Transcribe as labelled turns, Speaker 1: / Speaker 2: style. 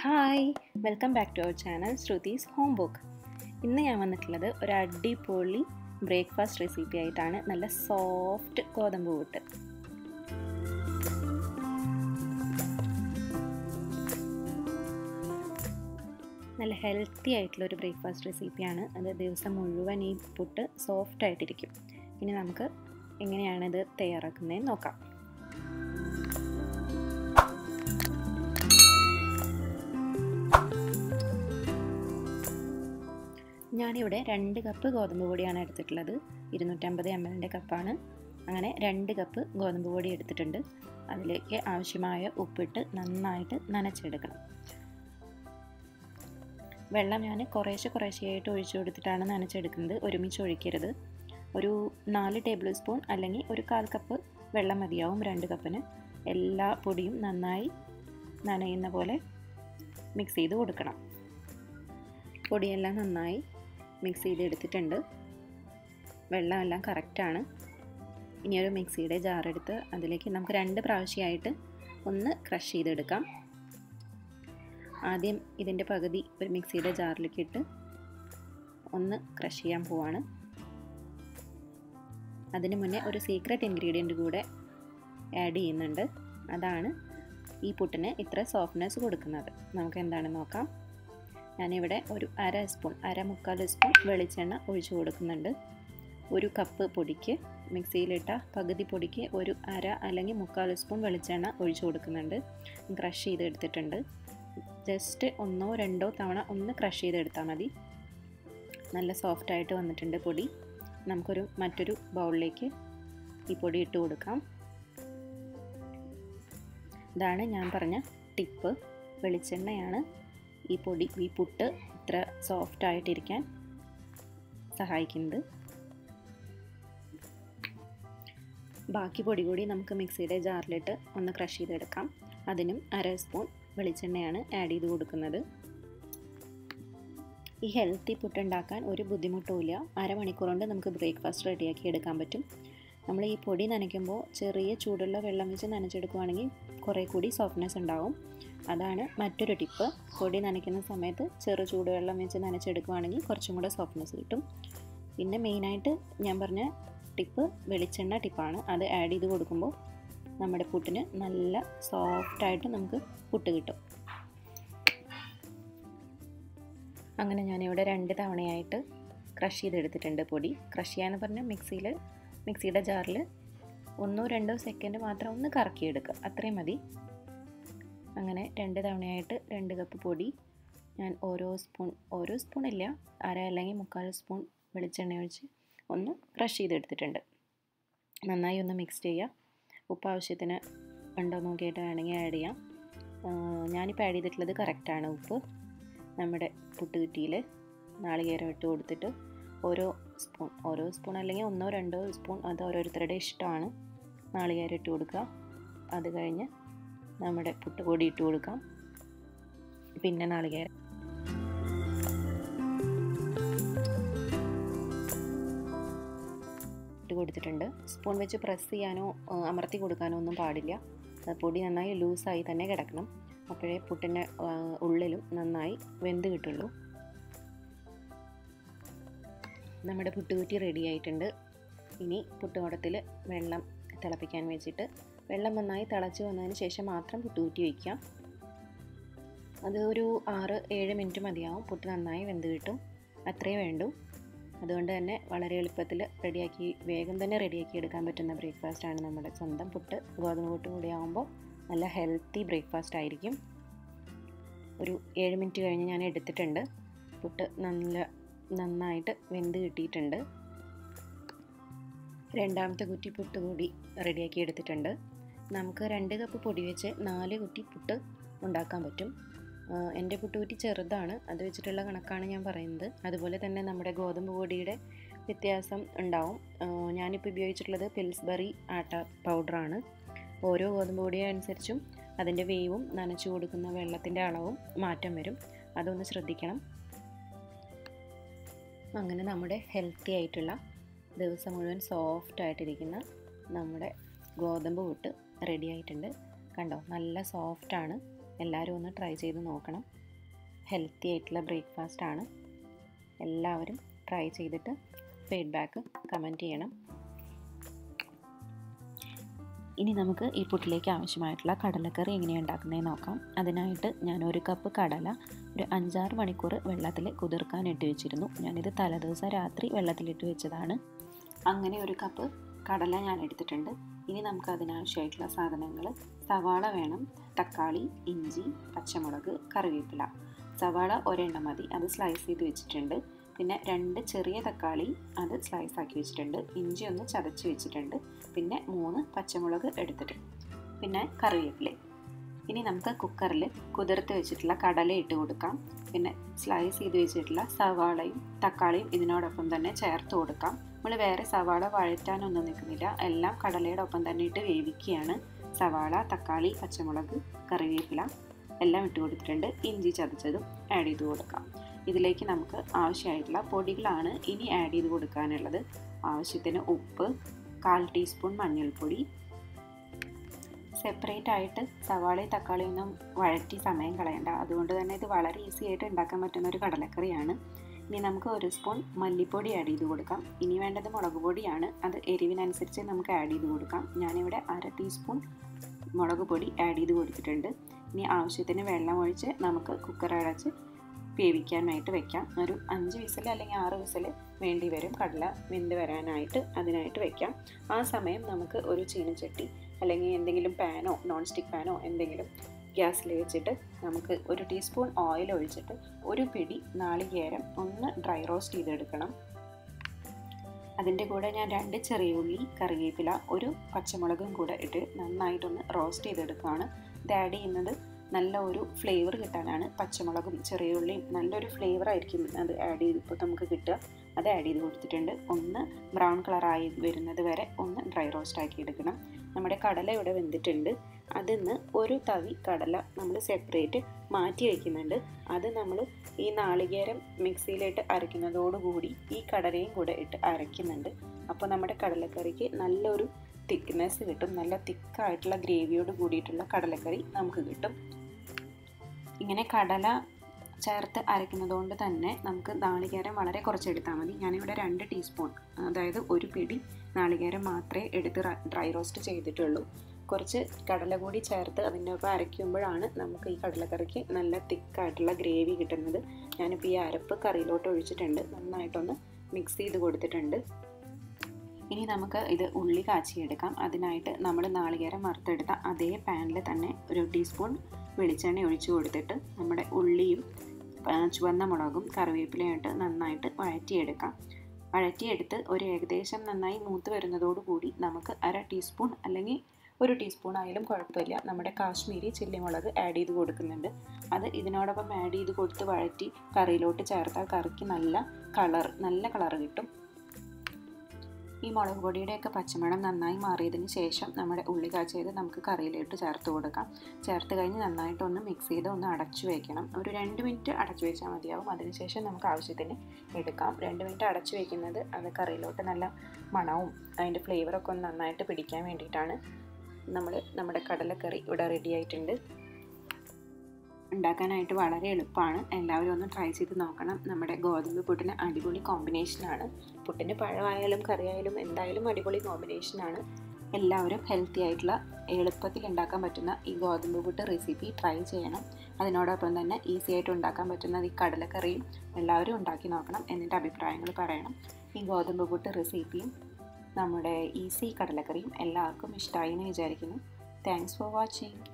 Speaker 1: hi welcome back to our channel Shruthi's home book ഇന്ന് ഞാൻ വന്നിട്ടുള്ളത് ഒരു അടിപൊളി ബ്രേക്ക്ഫാസ്റ്റ് റെസിപ്പി ആയിട്ടാണ് നല്ല സോഫ്റ്റ് ഗോതമ്പ് കൂട്ട് നല്ല ഹെൽത്തി ആയിട്ടുള്ള ഒരു ബ്രേക്ക്ഫാസ്റ്റ് റെസിപ്പിയാണ് അത് ദിവസം മുഴുവൻ ഈ പുട്ട് സോഫ്റ്റ് ആയിട്ടിരിക്കും ഇനി നമുക്ക് എങ്ങനെയാണ് ഇത് തയ്യാറാക്കുന്നതെന്ന് നോക്കാം ഞാനിവിടെ രണ്ട് കപ്പ് ഗോതമ്പ് പൊടിയാണ് എടുത്തിട്ടുള്ളത് ഇരുന്നൂറ്റമ്പത് എം എല്ലിൻ്റെ കപ്പാണ് അങ്ങനെ രണ്ട് കപ്പ് ഗോതമ്പ് പൊടി എടുത്തിട്ടുണ്ട് അതിലേക്ക് ആവശ്യമായ ഉപ്പിട്ട് നന്നായിട്ട് നനച്ചെടുക്കണം വെള്ളം ഞാൻ കുറേശ്ശെ കുറേശ്ശെയായിട്ട് ഒഴിച്ചു കൊടുത്തിട്ടാണ് നനച്ചെടുക്കുന്നത് ഒരുമിച്ച് ഒഴിക്കരുത് ഒരു നാല് ടേബിൾ സ്പൂൺ അല്ലെങ്കിൽ ഒരു കാൽ കപ്പ് വെള്ളം മതിയാവും രണ്ട് കപ്പിന് എല്ലാ പൊടിയും നന്നായി നനയുന്ന പോലെ മിക്സ് ചെയ്ത് കൊടുക്കണം പൊടിയെല്ലാം നന്നായി മിക്സ് ചെയ്തെടുത്തിട്ടുണ്ട് വെള്ളമെല്ലാം കറക്റ്റാണ് ഇനി ഒരു മിക്സിയുടെ ജാറെടുത്ത് അതിലേക്ക് നമുക്ക് രണ്ട് പ്രാവശ്യമായിട്ട് ഒന്ന് ക്രഷ് ചെയ്തെടുക്കാം ആദ്യം ഇതിൻ്റെ പകുതി ഒരു മിക്സിയുടെ ജാറിലേക്ക് ഇട്ട് ഒന്ന് ക്രഷ് ചെയ്യാൻ പോവാണ് അതിന് മുന്നേ ഒരു സീക്രട്ട് ഇൻഗ്രീഡിയൻറ്റ് കൂടെ ആഡ് ചെയ്യുന്നുണ്ട് അതാണ് ഈ പുട്ടിന് ഇത്ര സോഫ്റ്റ്നെസ് കൊടുക്കുന്നത് നമുക്ക് എന്താണെന്ന് നോക്കാം ഞാനിവിടെ ഒരു അര സ്പൂൺ അര മുക്കാൽ സ്പൂൺ വെളിച്ചെണ്ണ ഒഴിച്ചു കൊടുക്കുന്നുണ്ട് ഒരു കപ്പ് പൊടിക്ക് മിക്സിയിലിട്ട പകുതി പൊടിക്ക് ഒരു അര അല്ലെങ്കിൽ മുക്കാൽ സ്പൂൺ വെളിച്ചെണ്ണ ഒഴിച്ചു കൊടുക്കുന്നുണ്ട് ക്രഷ് ചെയ്തെടുത്തിട്ടുണ്ട് ജസ്റ്റ് ഒന്നോ രണ്ടോ തവണ ഒന്ന് ക്രഷ് ചെയ്തെടുത്താൽ മതി നല്ല സോഫ്റ്റായിട്ട് വന്നിട്ടുണ്ട് പൊടി നമുക്കൊരു മറ്റൊരു ബൗളിലേക്ക് ഈ പൊടി ഇട്ട് കൊടുക്കാം ഇതാണ് ഞാൻ പറഞ്ഞ ടിപ്പ് വെളിച്ചെണ്ണയാണ് ഈ പൊടി ഈ പുട്ട് ഇത്ര സോഫ്റ്റ് ആയിട്ടിരിക്കാൻ സഹായിക്കുന്നത് ബാക്കി പൊടി കൂടി നമുക്ക് മിക്സിയുടെ ജാറിലിട്ട് ഒന്ന് ക്രഷ് ചെയ്തെടുക്കാം അതിനും അര സ്പൂൺ വെളിച്ചെണ്ണയാണ് ആഡ് ചെയ്ത് കൊടുക്കുന്നത് ഈ ഹെൽത്തി പുട്ട് ഉണ്ടാക്കാൻ ഒരു ബുദ്ധിമുട്ടുമില്ല അരമണിക്കൂർ കൊണ്ട് നമുക്ക് ബ്രേക്ക്ഫാസ്റ്റ് റെഡിയാക്കി എടുക്കാൻ പറ്റും നമ്മൾ ഈ പൊടി നനയ്ക്കുമ്പോൾ ചെറിയ ചൂടുള്ള വെള്ളം വെച്ച് നനച്ചെടുക്കുവാണെങ്കിൽ കുറേ കൂടി സോഫ്റ്റ്നെസ് ഉണ്ടാവും അതാണ് മറ്റൊരു ടിപ്പ് പൊടി നനയ്ക്കുന്ന സമയത്ത് ചെറു ചൂടുവെള്ളം വെച്ച് നനച്ചെടുക്കുവാണെങ്കിൽ കുറച്ചും കൂടെ സോഫ്റ്റ്നെസ് കിട്ടും പിന്നെ മെയിനായിട്ട് ഞാൻ പറഞ്ഞ ടിപ്പ് വെളിച്ചെണ്ണ ടിപ്പാണ് അത് ആഡ് ചെയ്ത് കൊടുക്കുമ്പോൾ നമ്മുടെ പുട്ടിന് നല്ല സോഫ്റ്റായിട്ട് നമുക്ക് പുട്ട് കിട്ടും അങ്ങനെ ഞാനിവിടെ രണ്ട് തവണയായിട്ട് ക്രഷ് ചെയ്തെടുത്തിട്ടുണ്ട് പൊടി ക്രഷ് ചെയ്യാന്ന് പറഞ്ഞാൽ മിക്സിയിൽ മിക്സിയുടെ ജാറിൽ ഒന്നോ രണ്ടോ സെക്കൻഡ് മാത്രം ഒന്ന് കറക്കിയെടുക്കുക അത്രയും മതി അങ്ങനെ രണ്ട് തവണയായിട്ട് രണ്ട് കപ്പ് പൊടി ഞാൻ ഓരോ സ്പൂൺ ഓരോ സ്പൂൺ ഇല്ല അര അല്ലെങ്കിൽ മുക്കാൽ സ്പൂൺ വെളിച്ചെണ്ണ ഒഴിച്ച് ഒന്ന് ക്രഷ് ചെയ്തെടുത്തിട്ടുണ്ട് നന്നായി ഒന്ന് മിക്സ് ചെയ്യുക ഉപ്പ് ആവശ്യത്തിന് ഉണ്ടോ നോക്കിയിട്ട് വേണമെങ്കിൽ ആഡ് ചെയ്യാം ഞാനിപ്പോൾ ആഡ് ചെയ്തിട്ടുള്ളത് കറക്റ്റാണ് ഉപ്പ് നമ്മുടെ പുട്ടുകുറ്റിയിൽ നാളികേരം ഇട്ട് കൊടുത്തിട്ട് ഓരോ സ്പൂൺ ഓരോ സ്പൂൺ അല്ലെങ്കിൽ ഒന്നോ രണ്ടോ സ്പൂൺ അത് ഓരോരുത്തരുടെ ഇഷ്ടമാണ് നാളികേരം ഇട്ട് കൊടുക്കുക അത് കഴിഞ്ഞ് നമ്മുടെ പുട്ടുപൊടി ഇട്ട് കൊടുക്കാം പിന്നെ നാളികേരം ഇട്ട് കൊടുത്തിട്ടുണ്ട് സ്പൂൺ വെച്ച് പ്രസ് ചെയ്യാനോ അമർത്തി കൊടുക്കാനോ ഒന്നും പാടില്ല പൊടി നന്നായി ലൂസായി തന്നെ കിടക്കണം അപ്പോഴേ പുട്ടിൻ്റെ ഉള്ളിലും നന്നായി വെന്ത് കിട്ടുള്ളൂ നമ്മുടെ പുട്ടുകുറ്റി റെഡി ആയിട്ടുണ്ട് ഇനി പുട്ടുകുടത്തിൽ വെള്ളം തിളപ്പിക്കാൻ വെച്ചിട്ട് വെള്ളം നന്നായി തിളച്ച് വന്നതിന് ശേഷം മാത്രം പുട്ടുകുറ്റി വയ്ക്കുക അത് ഒരു ആറ് ഏഴ് മിനിറ്റ് മതിയാവും പുട്ട് നന്നായി വെന്ത് കിട്ടും അത്രയേ വേണ്ടൂ അതുകൊണ്ട് തന്നെ വളരെ എളുപ്പത്തിൽ റെഡിയാക്കി വേഗം തന്നെ റെഡിയാക്കി എടുക്കാൻ പറ്റുന്ന ബ്രേക്ക്ഫാസ്റ്റാണ് നമ്മുടെ സ്വന്തം പുട്ട് ഗോതമ്പ് പുട്ട് കൂടി ആകുമ്പോൾ നല്ല ഹെൽത്തി ബ്രേക്ക്ഫാസ്റ്റ് ആയിരിക്കും ഒരു ഏഴ് മിനിറ്റ് കഴിഞ്ഞ് ഞാൻ എടുത്തിട്ടുണ്ട് പുട്ട് നല്ല നന്നായിട്ട് വെന്ത് കിട്ടിയിട്ടുണ്ട് രണ്ടാമത്തെ കുറ്റി പുട്ട് കൂടി റെഡിയാക്കി എടുത്തിട്ടുണ്ട് നമുക്ക് രണ്ട് കപ്പ് പൊടി വെച്ച് നാല് കുറ്റി പുട്ട് ഉണ്ടാക്കാൻ പറ്റും എൻ്റെ പുട്ടുകുറ്റി ചെറുതാണ് അത് വെച്ചിട്ടുള്ള കണക്കാണ് ഞാൻ പറയുന്നത് അതുപോലെ തന്നെ നമ്മുടെ ഗോതമ്പ് പൊടിയുടെ വ്യത്യാസം ഉണ്ടാവും ഞാനിപ്പോൾ ഉപയോഗിച്ചിട്ടുള്ളത് പിൽസ്ബറി ആട്ട പൗഡറാണ് ഓരോ ഗോതമ്പ് പൊടിയെ അനുസരിച്ചും അതിൻ്റെ വേവും നനച്ചു കൊടുക്കുന്ന വെള്ളത്തിൻ്റെ അളവും മാറ്റം വരും അതൊന്ന് ശ്രദ്ധിക്കണം അങ്ങനെ നമ്മുടെ ഹെൽത്തി ആയിട്ടുള്ള ദിവസം മുഴുവൻ സോഫ്റ്റ് ആയിട്ടിരിക്കുന്ന നമ്മുടെ ഗോതമ്പ് പുട്ട് റെഡി ആയിട്ടുണ്ട് കണ്ടോ നല്ല സോഫ്റ്റാണ് എല്ലാവരും ഒന്ന് ട്രൈ ചെയ്ത് നോക്കണം ഹെൽത്തി ആയിട്ടുള്ള ബ്രേക്ക്ഫാസ്റ്റ് ആണ് എല്ലാവരും ട്രൈ ചെയ്തിട്ട് ഫീഡ്ബാക്ക് കമൻറ്റ് ചെയ്യണം ഇനി നമുക്ക് ഈ പുട്ടിലേക്ക് ആവശ്യമായിട്ടുള്ള കടലക്കറി എങ്ങനെയാണ് ഉണ്ടാക്കുന്നതെന്ന് നോക്കാം അതിനായിട്ട് ഞാൻ ഒരു കപ്പ് കടല ഒരു അഞ്ചാറ് മണിക്കൂർ വെള്ളത്തിൽ കുതിർക്കാൻ ഇട്ട് വെച്ചിരുന്നു ഞാനിത് തലേദിവസം രാത്രി വെള്ളത്തിലിട്ട് വെച്ചതാണ് അങ്ങനെ ഒരു കപ്പ് കടല ഞാൻ എടുത്തിട്ടുണ്ട് ഇനി നമുക്ക് അതിനാവശ്യമായിട്ടുള്ള സാധനങ്ങൾ സവാള വേണം തക്കാളി ഇഞ്ചി പച്ചമുളക് കറിവേപ്പില സവാള ഒരെണ്ണം മതി അത് സ്ലൈസ് ചെയ്ത് വെച്ചിട്ടുണ്ട് പിന്നെ രണ്ട് ചെറിയ തക്കാളി അത് സ്ലൈസ് ആക്കി വെച്ചിട്ടുണ്ട് ഇഞ്ചി ഒന്ന് ചതച്ച് വെച്ചിട്ടുണ്ട് പിന്നെ മൂന്ന് പച്ചമുളക് എടുത്തിട്ടുണ്ട് പിന്നെ കറിവേപ്പില ഇനി നമുക്ക് കുക്കറിൽ കുതിർത്ത് വെച്ചിട്ടുള്ള കടല ഇട്ട് കൊടുക്കാം പിന്നെ സ്ലൈസ് ചെയ്ത് വെച്ചിട്ടുള്ള സവാളയും തക്കാളിയും ഇതിനോടൊപ്പം തന്നെ ചേർത്ത് കൊടുക്കാം നമ്മൾ വേറെ സവാള വഴറ്റാനൊന്നും നിൽക്കുന്നില്ല എല്ലാം കടലയുടെ ഒപ്പം തന്നെ ഇട്ട് വേവിക്കുകയാണ് സവാള തക്കാളി പച്ചമുളക് കറിവേപ്പില എല്ലാം ഇട്ട് കൊടുത്തിട്ടുണ്ട് ഇഞ്ചി ചതച്ചതും ആഡ് ചെയ്ത് കൊടുക്കാം ഇതിലേക്ക് നമുക്ക് ആവശ്യമായിട്ടുള്ള പൊടികളാണ് ഇനി ആഡ് ചെയ്ത് കൊടുക്കാനുള്ളത് ആവശ്യത്തിന് ഉപ്പ് കാൽ ടീസ്പൂൺ മഞ്ഞൾപ്പൊടി സെപ്പറേറ്റ് ആയിട്ട് സവാളയും തക്കാളിയും ഒന്നും വഴറ്റി സമയം കളയണ്ട അതുകൊണ്ട് തന്നെ ഇത് വളരെ ഈസി ആയിട്ട് ഉണ്ടാക്കാൻ പറ്റുന്ന ഒരു കടലക്കറിയാണ് ഇനി നമുക്ക് ഒരു സ്പൂൺ മല്ലിപ്പൊടി ആഡ് ചെയ്ത് കൊടുക്കാം ഇനി വേണ്ടത് മുളക് പൊടിയാണ് അത് എരിവിനനുസരിച്ച് നമുക്ക് ആഡ് ചെയ്ത് കൊടുക്കാം ഞാനിവിടെ അര ടീസ്പൂൺ മുളക് പൊടി ആഡ് ചെയ്ത് കൊടുത്തിട്ടുണ്ട് ഇനി ആവശ്യത്തിന് വെള്ളം ഒഴിച്ച് നമുക്ക് കുക്കർ അടച്ച് വേവിക്കാനായിട്ട് വെക്കാം ഒരു അഞ്ച് വിസിൽ അല്ലെങ്കിൽ ആറ് വിസിൽ വേണ്ടി വരും കടല വെന്ത് വരാനായിട്ട് അതിനായിട്ട് വെക്കാം ആ സമയം നമുക്ക് ഒരു ചീനച്ചട്ടി അല്ലെങ്കിൽ എന്തെങ്കിലും പാനോ നോൺ സ്റ്റിക്ക് പാനോ എന്തെങ്കിലും ഗ്യാസിൽ വെച്ചിട്ട് നമുക്ക് ഒരു ടീസ്പൂൺ ഓയിൽ ഒഴിച്ചിട്ട് ഒരു പിടി നാളികേരം ഒന്ന് ഡ്രൈ റോസ്റ്റ് ചെയ്തെടുക്കണം അതിൻ്റെ കൂടെ ഞാൻ രണ്ട് ചെറിയ ഉള്ളി കറിവേപ്പില ഒരു പച്ചമുളകും കൂടെ ഇട്ട് നന്നായിട്ടൊന്ന് റോസ്റ്റ് ചെയ്തെടുക്കുകയാണ് ഇത് ആഡ് ചെയ്യുന്നത് നല്ല ഒരു ഫ്ലേവർ കിട്ടാനാണ് പച്ചമുളകും ചെറിയ ഉള്ളിയും നല്ലൊരു ഫ്ലേവർ ആയിരിക്കും അത് ആഡ് ചെയ്തിപ്പോൾ നമുക്ക് കിട്ടുക അത് ആഡ് ചെയ്ത് കൊടുത്തിട്ടുണ്ട് ഒന്ന് ബ്രൗൺ കളറായി വരുന്നത് വരെ ഒന്ന് ഡ്രൈ റോസ്റ്റ് ആക്കി എടുക്കണം നമ്മുടെ കടല ഇവിടെ വെന്തിട്ടുണ്ട് അതിന്ന് ഒരു തവി കടല നമ്മൾ സെപ്പറേറ്റ് മാറ്റി വയ്ക്കുന്നുണ്ട് അത് നമ്മൾ ഈ നാളികേരം മിക്സിയിലിട്ട് അരയ്ക്കുന്നതോടുകൂടി ഈ കടലയും കൂടെ ഇട്ട് അരയ്ക്കുന്നുണ്ട് അപ്പോൾ നമ്മുടെ കടലക്കറിക്ക് നല്ലൊരു തിക്നെസ് കിട്ടും നല്ല തിക്കായിട്ടുള്ള ഗ്രേവിയോട് കൂടിയിട്ടുള്ള കടലക്കറി നമുക്ക് കിട്ടും ഇങ്ങനെ കടല ചേർത്ത് അരയ്ക്കുന്നതുകൊണ്ട് തന്നെ നമുക്ക് നാളികേരം വളരെ കുറച്ചെടുത്താൽ മതി ഞാനിവിടെ രണ്ട് ടീസ്പൂൺ അതായത് ഒരു പിടി നാളികേരം മാത്രമേ എടുത്ത് ഡ്രൈ റോസ്റ്റ് ചെയ്തിട്ടുള്ളൂ കുറച്ച് കടല കൂടി ചേർത്ത് അതിൻ്റെ ഒപ്പം അരയ്ക്കുമ്പോഴാണ് നമുക്ക് ഈ കടലക്കറിക്ക് നല്ല തിക്കായിട്ടുള്ള ഗ്രേവി കിട്ടുന്നത് ഞാനിപ്പോൾ ഈ അരപ്പ് കറിയിലോട്ട് ഒഴിച്ചിട്ടുണ്ട് നന്നായിട്ടൊന്ന് മിക്സ് ചെയ്ത് കൊടുത്തിട്ടുണ്ട് ഇനി നമുക്ക് ഇത് ഉള്ളി കാച്ചിയെടുക്കാം അതിനായിട്ട് നമ്മൾ നാളികേരം വറുത്തെടുത്ത അതേ പാനിൽ തന്നെ ഒരു ടീസ്പൂൺ വെളിച്ചെണ്ണ ഒഴിച്ചു കൊടുത്തിട്ട് നമ്മുടെ ഉള്ളിയും ചുവന്ന മുളകും കറിവേപ്പിലയായിട്ട് നന്നായിട്ട് വഴറ്റിയെടുക്കാം വഴറ്റിയെടുത്ത് ഒരു ഏകദേശം നന്നായി മൂത്ത് വരുന്നതോടുകൂടി നമുക്ക് അര ടീസ്പൂൺ അല്ലെങ്കിൽ ഒരു ടീസ്പൂൺ ആയാലും കുഴപ്പമില്ല നമ്മുടെ കാശ്മീരി ചില്ലി മുളക് ആഡ് ചെയ്ത് കൊടുക്കുന്നുണ്ട് അത് ഇതിനോടൊപ്പം ആഡ് ചെയ്ത് കൊടുത്ത് വഴറ്റി കറിയിലോട്ട് ചേർത്താൽ കറിക്ക് നല്ല കളർ നല്ല കളർ കിട്ടും ഈ മുളക് പൊടിയുടെയൊക്കെ പച്ചമണം നന്നായി മാറിയതിന് ശേഷം നമ്മുടെ ഉള്ളി കാച്ചിയത് നമുക്ക് കറിയിലിട്ട് ചേർത്ത് കൊടുക്കാം ചേർത്ത് കഴിഞ്ഞ് നന്നായിട്ടൊന്ന് മിക്സ് ചെയ്ത് ഒന്ന് അടച്ചു വയ്ക്കണം ഒരു രണ്ട് മിനിറ്റ് അടച്ചു വെച്ചാൽ മതിയാവും അതിനുശേഷം നമുക്ക് ആവശ്യത്തിന് എടുക്കാം രണ്ട് മിനിറ്റ് അടച്ചു വയ്ക്കുന്നത് അത് കറിയിലോട്ട് നല്ല മണവും അതിൻ്റെ ഫ്ലേവറൊക്കെ ഒന്ന് നന്നായിട്ട് പിടിക്കാൻ വേണ്ടിയിട്ടാണ് നമ്മൾ നമ്മുടെ കടലക്കറി ഇവിടെ റെഡി ആയിട്ടുണ്ട് ഉണ്ടാക്കാനായിട്ട് വളരെ എളുപ്പമാണ് എല്ലാവരും ഒന്ന് ട്രൈ ചെയ്ത് നോക്കണം നമ്മുടെ ഗോതമ്പ് പുട്ടിന് അടിപൊളി കോമ്പിനേഷനാണ് പുട്ടിന് പഴമായാലും കറിയായാലും എന്തായാലും അടിപൊളി കോമ്പിനേഷനാണ് എല്ലാവരും ഹെൽത്തി ആയിട്ടുള്ള എളുപ്പത്തിൽ ഉണ്ടാക്കാൻ പറ്റുന്ന ഈ ഗോതമ്പ് പുട്ട് റെസിപ്പി ട്രൈ ചെയ്യണം അതിനോടൊപ്പം തന്നെ ഈസി ആയിട്ട് ഉണ്ടാക്കാൻ പറ്റുന്ന ഈ കടലക്കറിയും എല്ലാവരും ഉണ്ടാക്കി നോക്കണം എന്നിട്ട് അഭിപ്രായങ്ങൾ പറയണം ഈ ഗോതമ്പ് പുട്ട് റെസിപ്പിയും നമ്മുടെ ഈസി കടലക്കറിയും എല്ലാവർക്കും ഇഷ്ടമായി എന്ന് വിചാരിക്കുന്നു താങ്ക്സ് ഫോർ വാച്ചിങ്